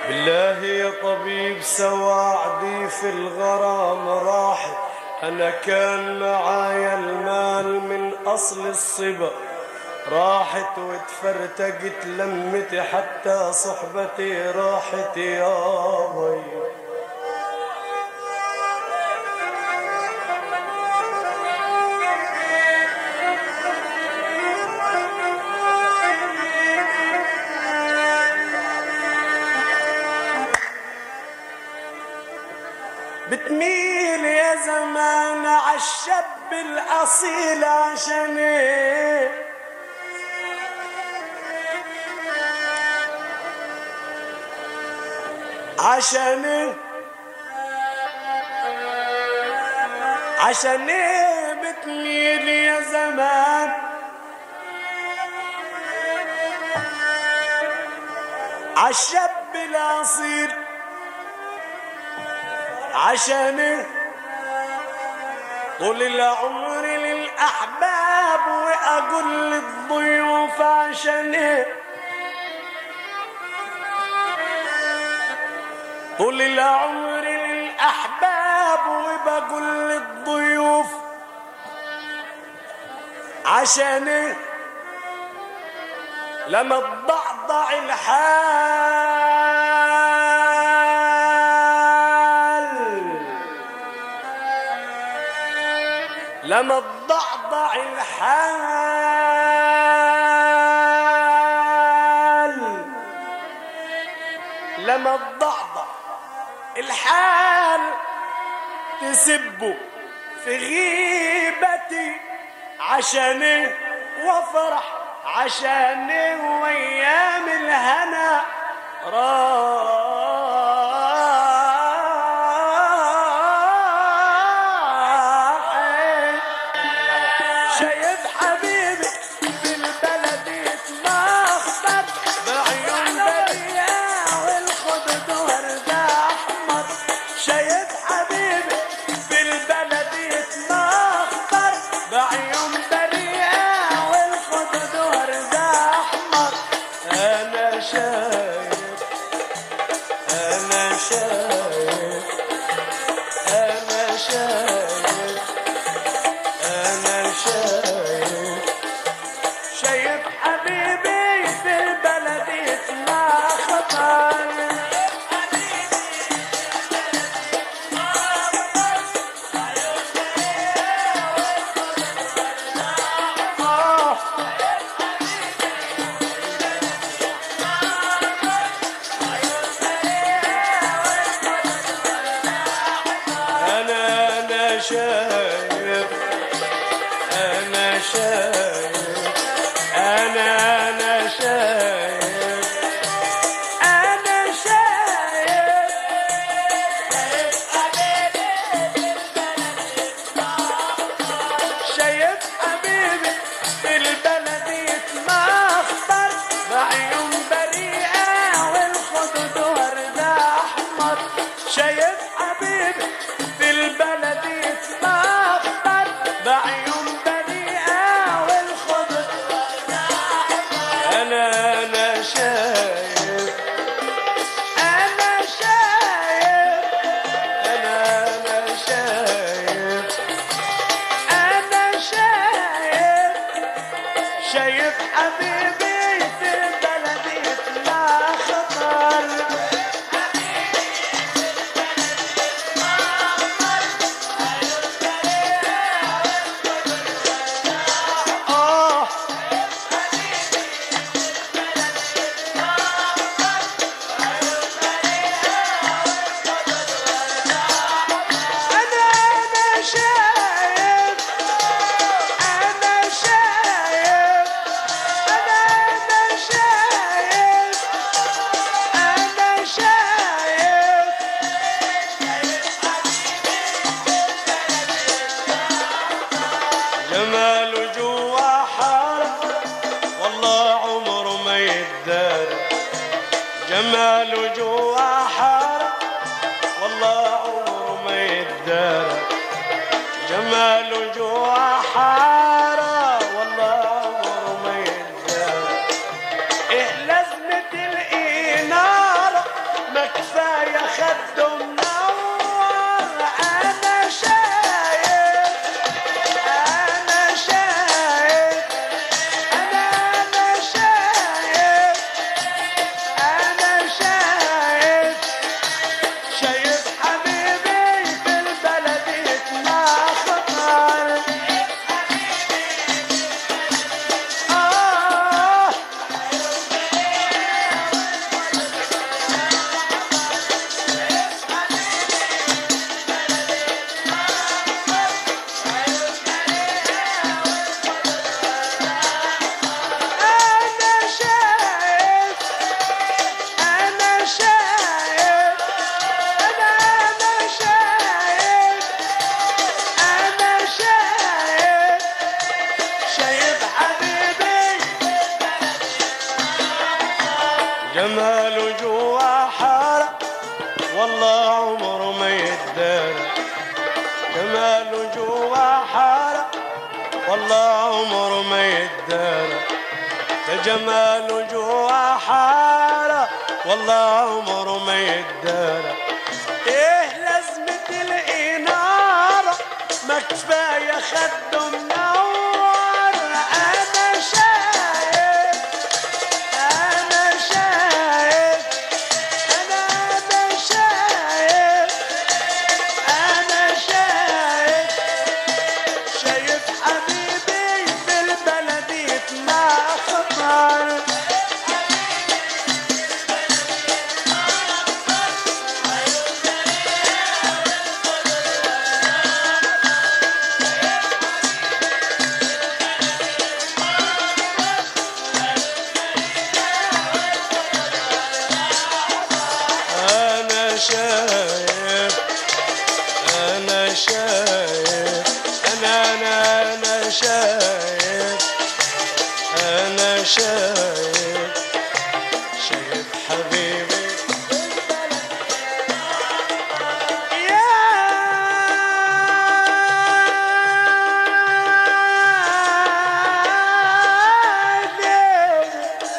بالله يا طبيب سواعدي في الغرام راحت أنا كان معايا المال من أصل الصبا راحت واتفرتقت لمتي حتى صحبتي راحت يا بي بتميل يا زمان عالشاب الأصيل عشان إيه؟ عشان إيه؟ عشان ايه بتميل يا زمان عالشاب الاصيل عشان إيه؟ طول العمر للأحباب وأقول للضيوف عشان إيه؟ طول العمر للأحباب وبقول للضيوف عشان إيه؟ لما تضعضع الحال لما تضعضع الحال لما تضعضع الحال تسبه في غيبتي عشان وافرح عشان وايام الهنا راحت شايف حبيبي في البلد يتمخضر بعيون برية والخدود ورد احمر شايف حبيبي في البلد يتمخضر بعيون برية والخدود ورد احمر انا شايف انا شايف انا شايف انا شايف شايف حبيبي في البلد يتمخضر آه أنا أنا شايف أنا شايف أنا أنا شايف أنا شايف شايف حبيبي في البلد يتمخضر بعيون بريئة والخدود ورد أحمر شايف حبيبي في البلد يتمخضر بعيون بريئة والخدود أنا أنا شايف أنا شايف أنا أنا شايف أنا شايف شايف حبيبي في البلد يطلع خطر آه أنا أنا شايف أنا شايف أنا أنا شايف أنا شايف جماله جوا حارة والله عمره ما يدار جماله جوا حارة والله عمره ما يدار جماله جوا حارة والله عمره ما يدار إيه لازمة الإنارة ما جماله جوا حارة والله عمره ما يتدارى جماله جوا حارة والله عمره ما يتدارى ده جماله جوا حارة والله عمره ما يتدارى ايه لازمة الإنارة ما كفاية خده منور أنا شايف أنا شايف أنا أنا شايف أنا شايف شايف حبيبي في البلد ما خطر أنا شايف أنا شايف أنا أنا أنا شايف أنا شايف شايف حبيبي يا ليل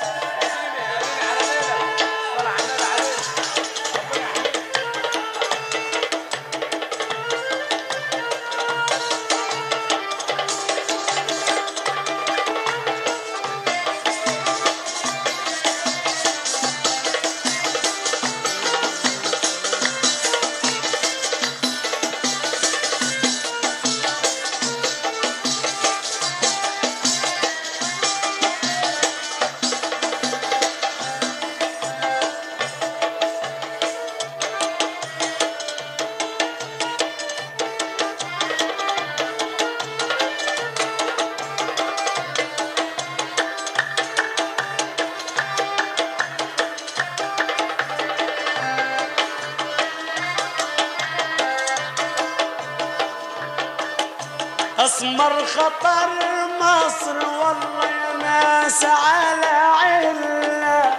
اسمر خطر مصر والله يا ناس على عله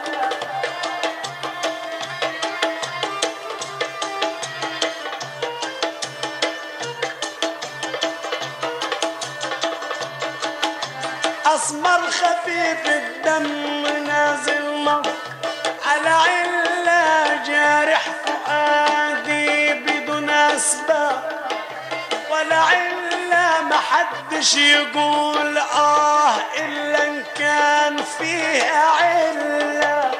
اسمر خفيف الدم نازل مر على عله جارح فؤادي بدون اسباب ولا علة ما حدش يقول آه إلا إن كان فيها علة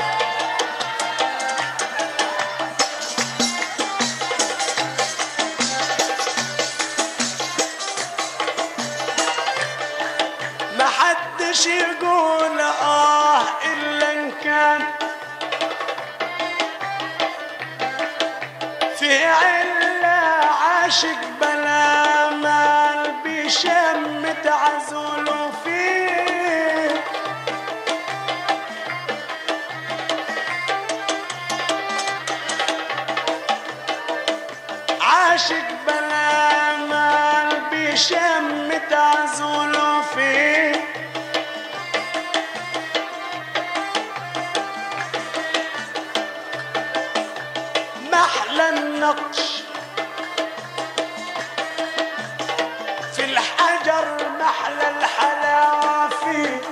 ما حدش يقول آه إلا إن كان في علة عاشق بلا مال بشمت عزوله فيه عاشق بلا مال بشمت عزوله فيه محلى النقش في الحجر محلى الحلاوة فيه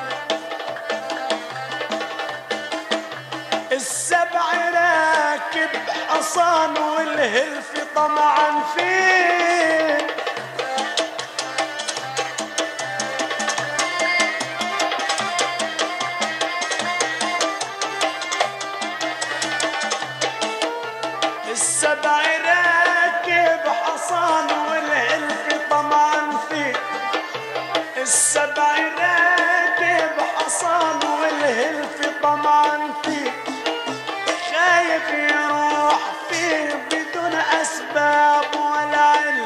السبع راكب حصان والهلف طمعا فيه السبع راكب حصان والهلف طمعا فيه السبع راكب حصان والهلف طمعا فيه خايف يروح فيه بدون اسباب ولا علم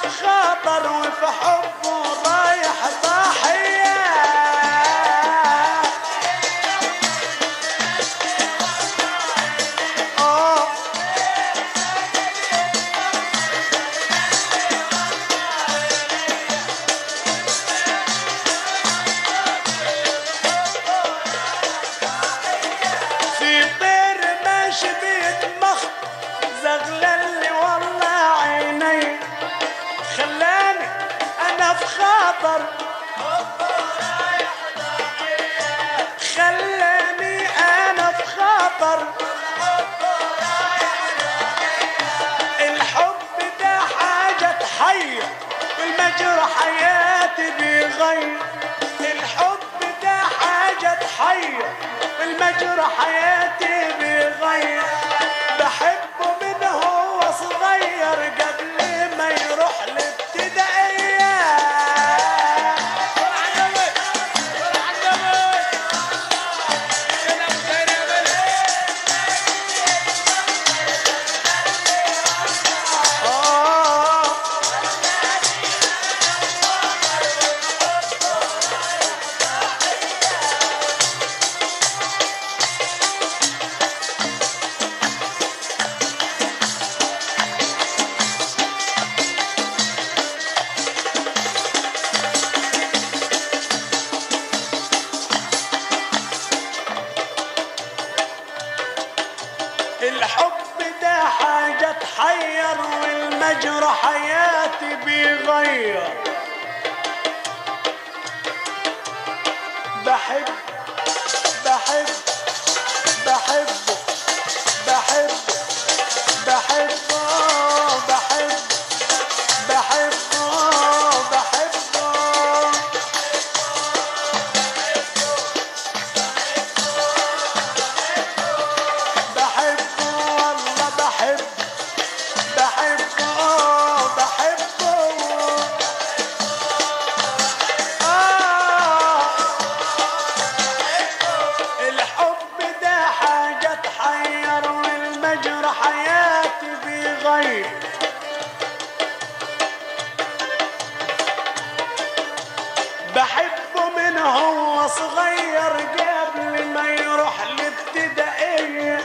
في خطر وفي حبه رايح ضحيه آه في طير ماشي بيتمخ زغللي والله عيني خلاني انا في خطر خلاني انا في خطر الحب ده حاجة تحير والمجرى حياتي بيغير الحب ده حاجة تحير والمجرى حياتي بيغير بحبه من هو صغير قبل ما يروح الابتدائية آه الحب ده حاجة تحير والمجرى حياتي بيغير بحب بحب بحبه بحب بحبه بحب بحبه بحبه بحبه والله بحب بحبه بحبه آه الحب ده حاجة تحير والمجرى حياتي بيغير بحبه من هو صغير قبل ما يروح الابتدائية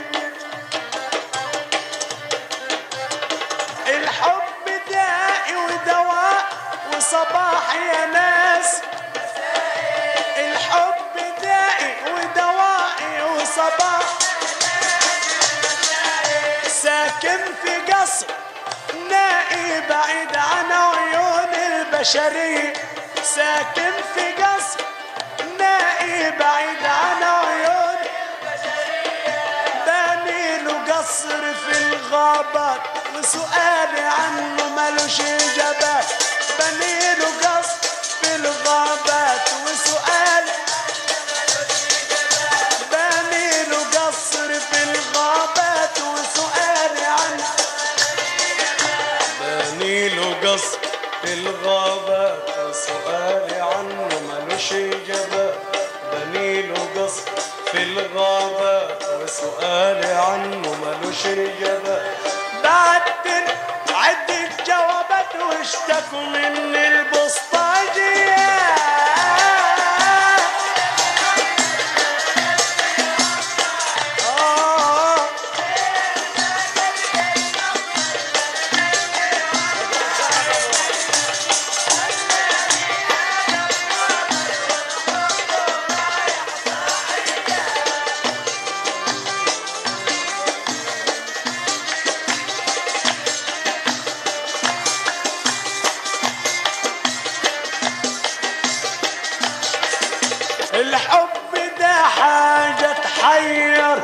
الحب داء ودواء وصباح يا ناس الحب داء ودواء وصباح ساكن في قصر نائي بعيد عن عيون البشرية ساكن في قصر نائي بعيد عن عيون باني له قصر في الغابات وسؤالي عنه ملوش اجابات بني له قصر في الغابات وسؤالي بني له قصر في الغابات وسؤالي عنه بني له قصر في الغابات وسؤالي عنه ملوش إجابات بني له قصر في الغابات وسؤالي عنه ملوش إجابات بعدين عدة جوابات واشتكوا مني البسطاجية آه الحب ده حاجة تحير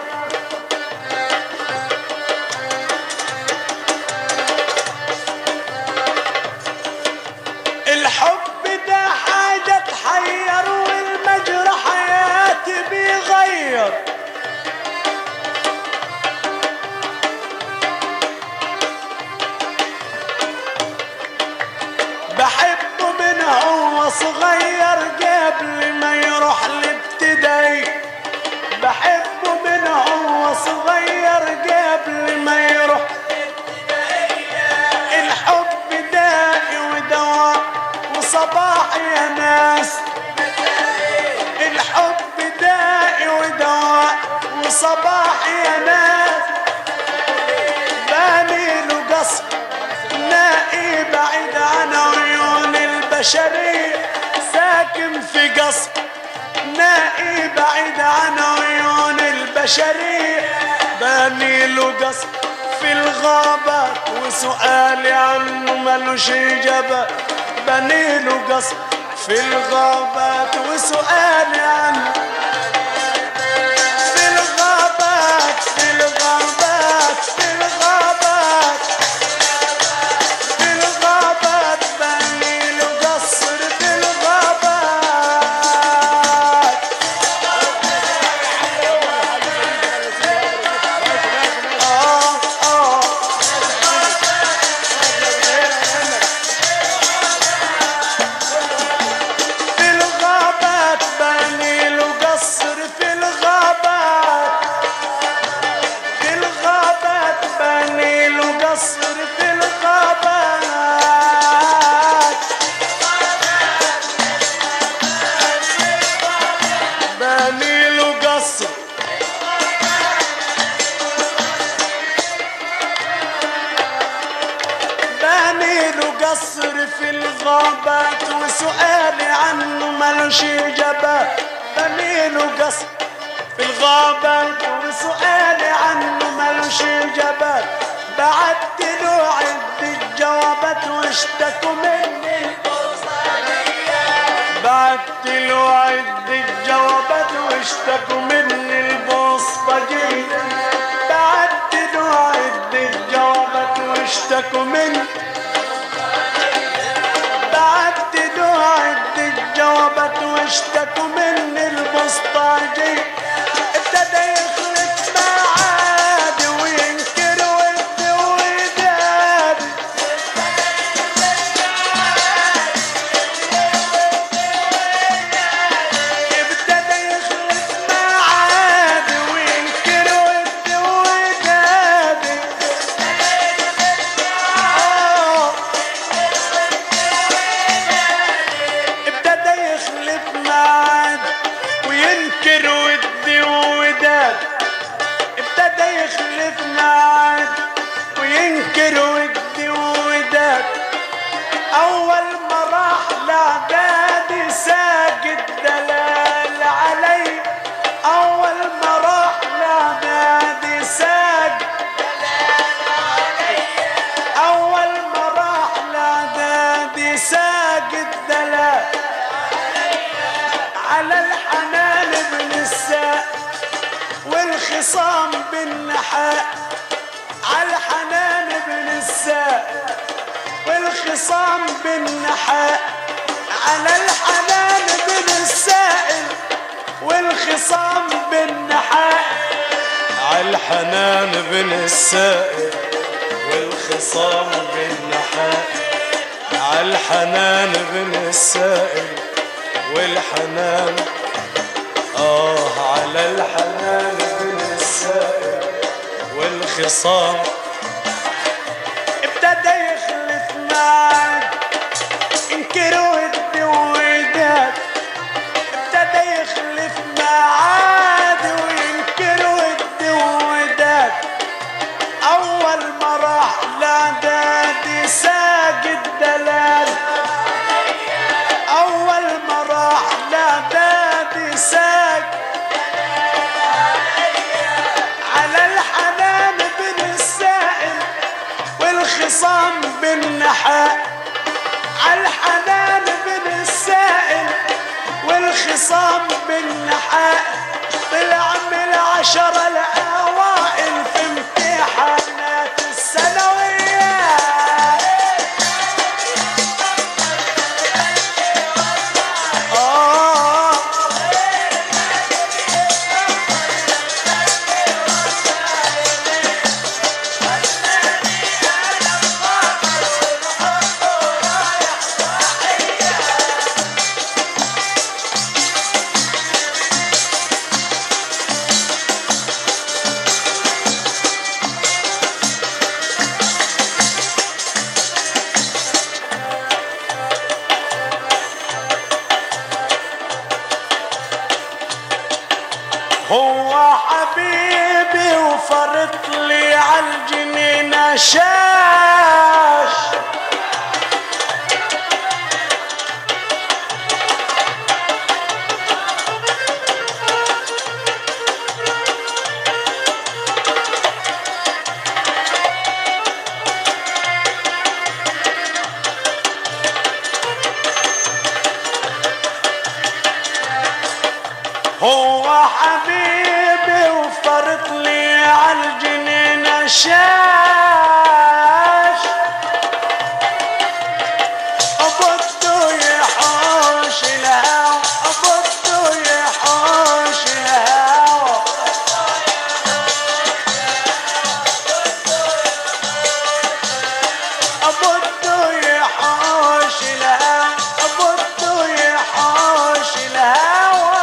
الحب ده حاجة تحير والمجرى حياتي بيغير بحبه من هو صغير قبل ما يروح الابتدائي بحبه من هو صغير قبل ما يروح الحب دائي وصباح يا ناس الحب داء ودواء وصباح يا ناس باني له قصر نائي بعيد عن عيون البشرية ساكن في قصر نائي بعيد عن عيون البشرية باني له قصر في الغابة وسؤالي عنه ملوش إجابة بني له قصر في الغابات وسؤالي عنه في الغابات في الغابات في الغابات في الغابات بني له قصر في الغابات آه آه في الغابات بني له قصر في الغابات في الغابات بني له قصر في الغابات بني له قصر باني له قصر في الغابات وسؤالي عنه ملوش إجابة باني له قصر في الغابات وسؤالي عنه ملوش إجابات بعت له عدة جوابات واشتكوا مني بعت له عدة جوابات واشتكوا مني البوسطجية بعت له عدة جوابات واشتكوا مني بعت له عدة جوابات واشتكوا مني البوسطجية ابتدى يخلف معادي وينكر ودي ودادي ابتدى يخلف معادي وينكر ودي ودادي آه. ابتدى يخلف معاد وينكر ودي وداد ابتدى يخلف معاد وينكر ودي وداد اول ما راح لعدادي ساجد دلال علي اول ما راح لعدادي ساجد اول ما راح لعدادي ساجد دلال على الحنان بن الساق والخصام بالنحاء على الحنان بن الساق والخصام بالنحاء على الحنان بن السائل والخصام بالنحاء على الحنان بن السائل والخصام بالنحاء على الحنان بن السائل والحنان آه على الحنان بن السائل والخصام ابتدى يخلف معاك انكر ودي وداد ابتدى يخلف معاد وينكر ودي وداد اول ما راح لعدادي ساجد دلال اول ما راح لعدادي ساجد على الحنان بن السائل والخصام بالنحاء على الحنان بن السائل والخصام بالنحاء طلع من العشرة الأوائل في امتحانات الثانوية آه وفرت لي عالجنينة شاش هو حبيبي وفرط لي عالجنينة شاش بده يحوش الهوى بده يحوش الهوى بده يحوش الهوى بده يحوش الهوى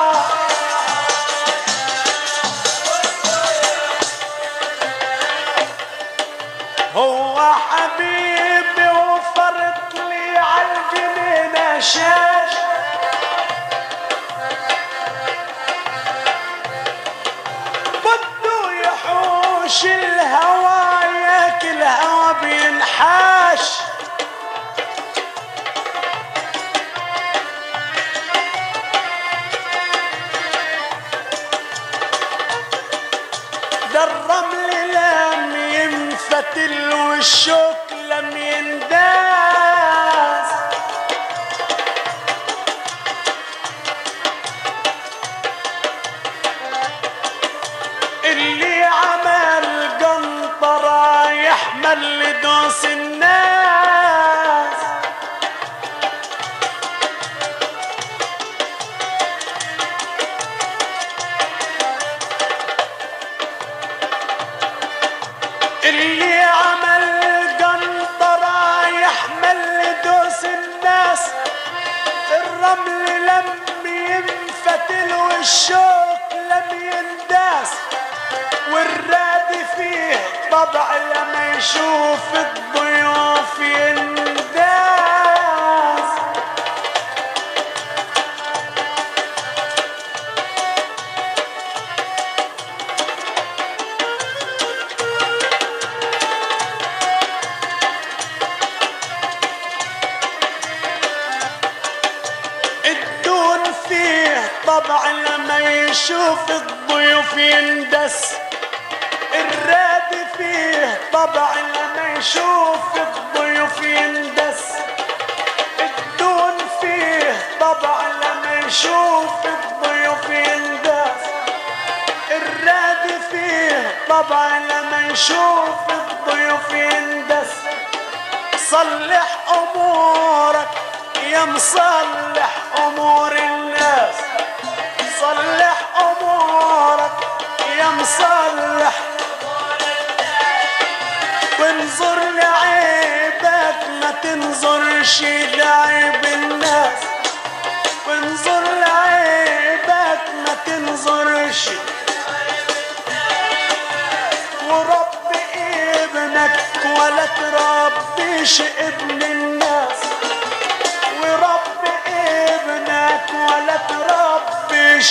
هو حبيبي وفرت لي عالجنينة شاش بده يحوش الهوى ياكل هوا بينحاش ده الرمل لم ينفتل والشوك لم ينداس اللي عمل قنطرة يحمل لدوس الناس اللي عمل قنطرة يحمل لدوس الناس الرمل لم ينفتل والشوك لم ينداس والراد فيه طبع لما يشوف الضيوف ينداس الدون فيه طبع لما يشوف الضيوف يندس الراد فيه طبع لما يشوف الضيوف يندس الدون فيه طبع لما يشوف الضيوف يندس الراد فيه طبع لما يشوف الضيوف يندس صلح امورك يا مصلح امور الناس صلح امورك يا مصلح وانظر لعيبك ما تنظرش لعيب الناس وانظر لعيبك ما تنظرش ورب ابنك ولا تربيش ابن الناس ورب ابنك ولا تربيش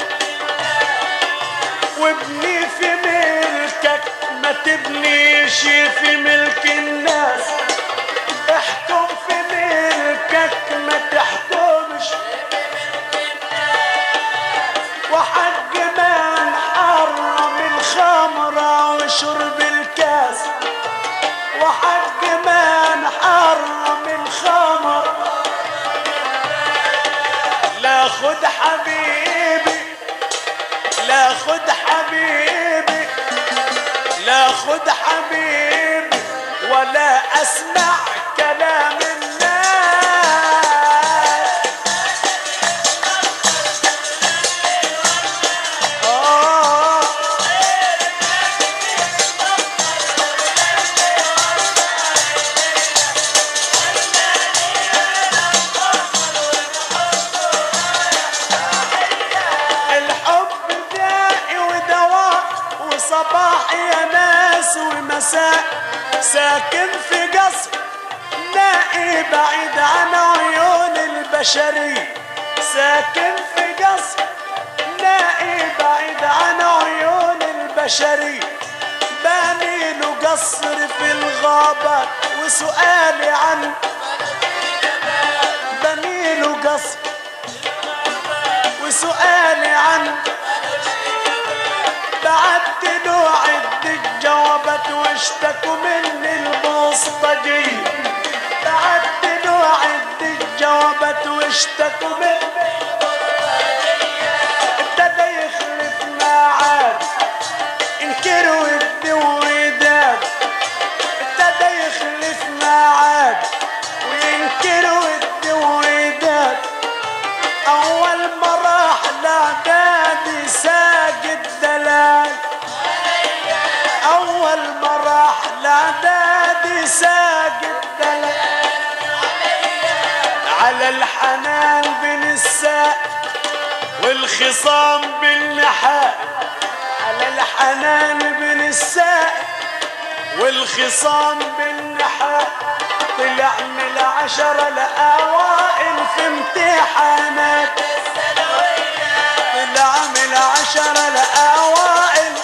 وابني في ملكك ما تبنيش في ملك الناس احكم في ملكك ما تحكمش وحق من حرم الخمرة وشرب الكاس وحق من حرم الخمر لا خد حبيبي لا خد حبيبي لا خد حبيبي ولا اسمع كلام الناس آه الحب داء ودواء وصباح يا ناس ومساء ساكن في قصر نائي بعيد عن عيون البشرية ساكن في قصر نائي بعيد عن عيون البشرية البشري باني له قصر في الغابة وسؤالي عن بني له قصر وسؤالي عن بعت له عدة جوابات واشتكوا مني البوسطجية بعت له عدة جوابات واشتكوا مني ابتدى يخلف معاد انكر ودي وداد ابتدى يخلف معاد وينكر ودي وداد اول ما راح لاعدادي ساجد دلال اول ما راح لاعدادي ساجد دلال على الحنان بنساء والخصام بالنحاء على الحنان بنساء والخصام بالنحاء طلع من العشرة لأوائل في امتحانات طلع من العشرة لأوائل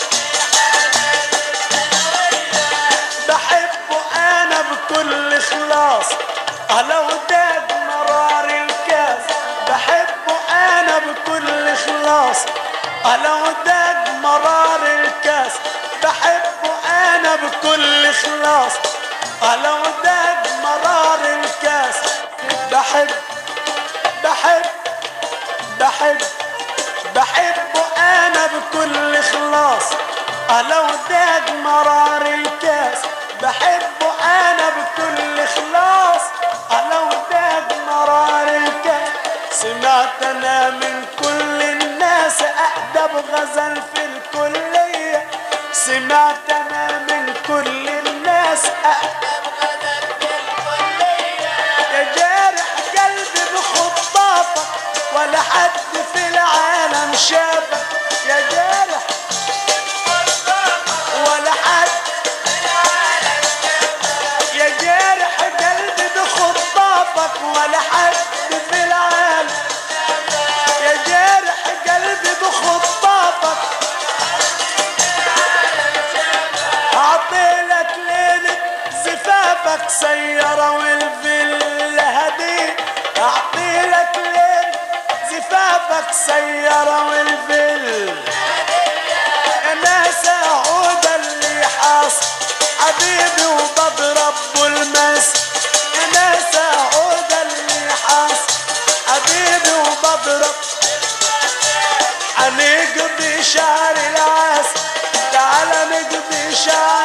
بحبه أنا بكل إخلاص لو داد مرار الكاس بحبه أنا بكل إخلاص لو داد مرار الكاس بحبه أنا بكل إخلاص لو داد مرار الكاس بحب بحب بحب بحبه انا بكل اخلاص لو داق مرار الكاس بحبه انا بكل اخلاص لو داق مرار الكاس سمعت انا من كل الناس اادب غزل في الكليه سمعت انا من كل الناس اادب غزل في الكليه يا جارح قلبي بخطافك ولا حد في العالم شافك يا جارح ولا حد يا جارح قلبي بخطافك ولا حد في العالم يا جارح قلبي بخطافك اعطيلك ليلة زفافك سيارة والفيلا هدية اعطيلك ليلة زفافك سيارة والفيلا انا سعود اللي حاصل حبيبي وبضرب بالمس انا سعود اللي حاصل حبيبي وبضرب هنقضي شهر العسل تعال نقضي شهر